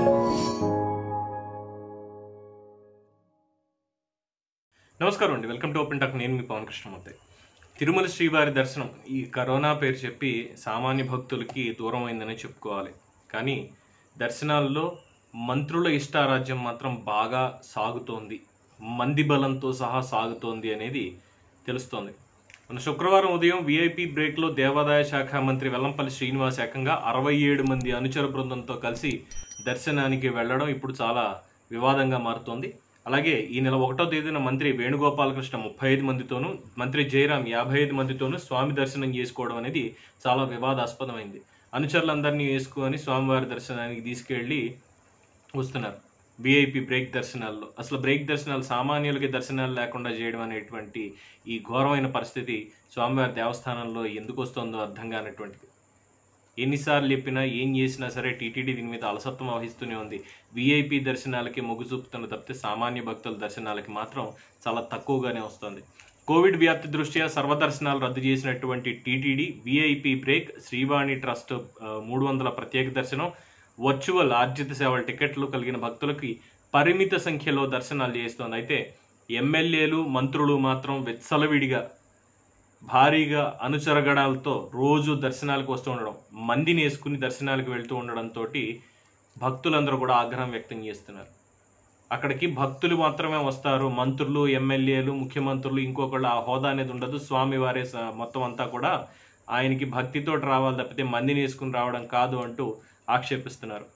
నమస్కారం అండి welcome to open talk నేను మీ పవన్ కృష్ణమూర్తి తిరుమల శ్రీవారి దర్శనం ఈ కరోనా పేరు చెప్పి సామాన్య భక్తులకి దూరం అయిందని చెప్పుకోవాలి కానీ దర్శనాల్లో మంత్రుల ఇష్టారాజ్యం మాత్రం బాగా సాగుతోంది మంది బలంతో సహా సాగుతోంది అనేది తెలుస్తోంది మన శుక్రవారం ఉదయం విఐపి బ్రేక్లో దేవాదాయ శాఖ మంత్రి వెల్లంపల్లి శ్రీనివాస్ ఏకంగా అరవై ఏడు మంది అనుచర బృందంతో కలిసి దర్శనానికి వెళ్ళడం ఇప్పుడు చాలా వివాదంగా మారుతోంది అలాగే ఈ నెల ఒకటో తేదీన మంత్రి వేణుగోపాలకృష్ణ ముప్పై ఐదు మందితోనూ మంత్రి జయరాం యాభై ఐదు మందితోనూ స్వామి దర్శనం చేసుకోవడం అనేది చాలా వివాదాస్పదమైంది అనుచరులందరినీ వేసుకొని స్వామివారి దర్శనానికి తీసుకెళ్ళి వస్తున్నారు విఐపి బ్రేక్ దర్శనాల్లో అసలు బ్రేక్ దర్శనాలు సామాన్యులకి దర్శనాలు లేకుండా చేయడం అనేటువంటి ఈ ఘోరమైన పరిస్థితి స్వామివారి దేవస్థానంలో ఎందుకు వస్తుందో అర్థం కానటువంటిది ఎన్నిసార్లు చెప్పినా ఏం చేసినా సరే టీటీడీ దీని మీద అలసత్వం వహిస్తూనే ఉంది విఐపి దర్శనాలకి మొగ్గు చూపుతున్న తప్పితే సామాన్య భక్తుల దర్శనాలకి మాత్రం చాలా తక్కువగానే వస్తుంది కోవిడ్ వ్యాప్తి దృష్ట్యా సర్వదర్శనాలు రద్దు చేసినటువంటి TTD VIP break Srivani trust ఆ, మూడు వందల ప్రత్యేక దర్శనం వర్చువల్ ఆర్జిత సేవల టికెట్లు కలిగిన భక్తులకి పరిమిత సంఖ్యలో దర్శనాలు చేస్తోంది అయితే ఎమ్మెల్యేలు మంత్రులు మాత్రం వెచ్చలవిడిగా భారీగా అనుచరగడాలతో రోజు దర్శనాలకు వస్తూ ఉండడం మందిని వేసుకుని దర్శనాలకు వెళ్తూ ఉండడంతో భక్తులందరూ కూడా ఆగ్రహం వ్యక్తం చేస్తున్నారు అక్కడికి భక్తులు మాత్రమే వస్తారు మంత్రులు ఎమ్మెల్యేలు ముఖ్యమంత్రులు ఇంకొకళ్ళు ఆ హోదా అనేది ఉండదు స్వామివారే స- మొత్తం అంతా కూడా ఆయనకి భక్తితో రావాలి తప్పితే మందిని వేసుకుని రావడం కాదు అంటూ ఆక్షేపిస్తున్నారు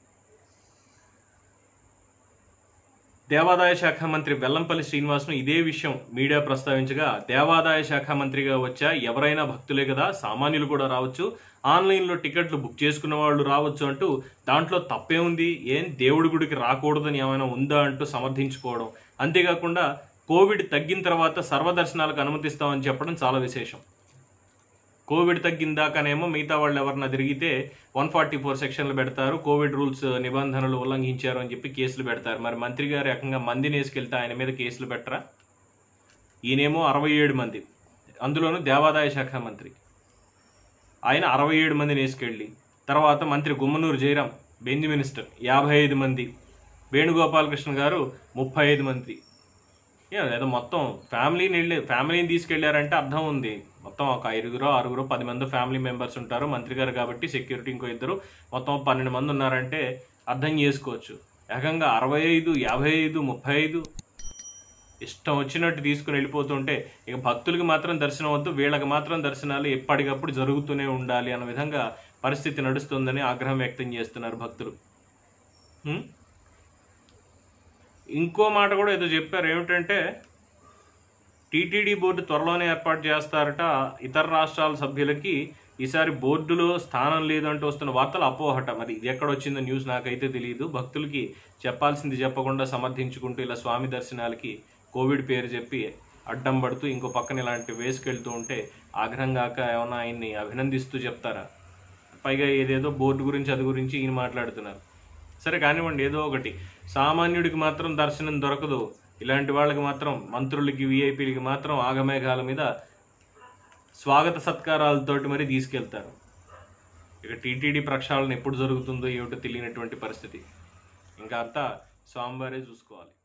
దేవాదాయ శాఖ మంత్రి వెల్లంపల్లి శ్రీనివాస్ను ఇదే విషయం మీడియా ప్రస్తావించగా దేవాదాయ శాఖ మంత్రిగా వచ్చా ఎవరైనా భక్తులే కదా సామాన్యులు కూడా రావచ్చు ఆన్లైన్లో టికెట్లు బుక్ చేసుకున్న వాళ్ళు రావచ్చు అంటూ దాంట్లో తప్పే ఉంది ఏం దేవుడి గుడికి రాకూడదని ఏమైనా ఉందా అంటూ సమర్థించుకోవడం అంతేకాకుండా కోవిడ్ తగ్గిన తర్వాత సర్వదర్శనాలకు అనుమతిస్తామని చెప్పడం చాలా విశేషం కోవిడ్ తగ్గిందాకనేమో మిగతా వాళ్ళు ఎవరన్నా తిరిగితే వన్ ఫార్టీ ఫోర్ సెక్షన్లు పెడతారు కోవిడ్ రూల్స్ నిబంధనలు ఉల్లంఘించారు అని చెప్పి కేసులు పెడతారు మరి మంత్రి గారు ఏకంగా మందిని వేసుకెళ్తే ఆయన మీద కేసులు పెట్టరా ఈయనేమో అరవై ఏడు మంది అందులోనూ దేవాదాయ శాఖ మంత్రి ఆయన అరవై ఏడు మందిని వేసుకెళ్ళి తర్వాత మంత్రి గుమ్మనూరు జయరాం బెంజ్ మినిస్టర్ యాభై ఐదు మంది వేణుగోపాలకృష్ణ గారు ముప్పై ఐదు మంది ఏ, ఏదో మొత్తం ఫ్యామిలీని వెళ్ళి ఫ్యామిలీని తీసుకెళ్లారంటే అర్థం ఉంది మొత్తం ఒక ఐదుగురు ఆరుగురు పది మంది ఫ్యామిలీ మెంబర్స్ ఉంటారు మంత్రి గారు కాబట్టి సెక్యూరిటీ ఇంకో ఇద్దరు మొత్తం పన్నెండు మంది ఉన్నారంటే అర్థం చేసుకోవచ్చు ఏకంగా అరవై ఐదు యాభై ఐదు ముప్పై ఐదు ఇష్టం వచ్చినట్టు తీసుకుని వెళ్ళిపోతుంటే ఇక భక్తులకి మాత్రం దర్శనం వద్దు వీళ్ళకి మాత్రం దర్శనాలు ఎప్పటికప్పుడు జరుగుతూనే ఉండాలి అన్న విధంగా పరిస్థితి నడుస్తుందని ఆగ్రహం వ్యక్తం చేస్తున్నారు భక్తులు హ్మ్? ఇంకో మాట కూడా ఏదో చెప్పారు ఏమిటంటే టీటీడీ బోర్డు త్వరలోనే ఏర్పాటు చేస్తారట ఇతర రాష్ట్రాల సభ్యులకి ఈసారి బోర్డులో స్థానం లేదంటూ వస్తున్న వార్తలు అపోహట మరి ఇది ఎక్కడ వచ్చిందో న్యూస్ నాకైతే తెలియదు భక్తులకి చెప్పాల్సింది చెప్పకుండా సమర్థించుకుంటూ ఇలా స్వామి దర్శనాలకి కోవిడ్ పేరు చెప్పి అడ్డం పడుతూ ఇంకో పక్కన ఇలాంటి వేసుకెళ్తూ ఉంటే ఆగ్రహం కాక ఏమైనా ఆయన్ని అభినందిస్తూ చెప్తారా పైగా ఏదేదో బోర్డు గురించి అది గురించి ఈయన మాట్లాడుతున్నారు సరే కానివ్వండి ఏదో ఒకటి సామాన్యుడికి మాత్రం దర్శనం దొరకదు ఇలాంటి వాళ్ళకి మాత్రం మంత్రులకి విఐపీలకి మాత్రం ఆగమేఘాల మీద స్వాగత సత్కారాలతోటి మరి తీసుకెళ్తారు ఇక టీటీడీ ప్రక్షాళన ఎప్పుడు జరుగుతుందో ఏమిటో తెలియనటువంటి పరిస్థితి ఇంకా అంతా స్వామివారే చూసుకోవాలి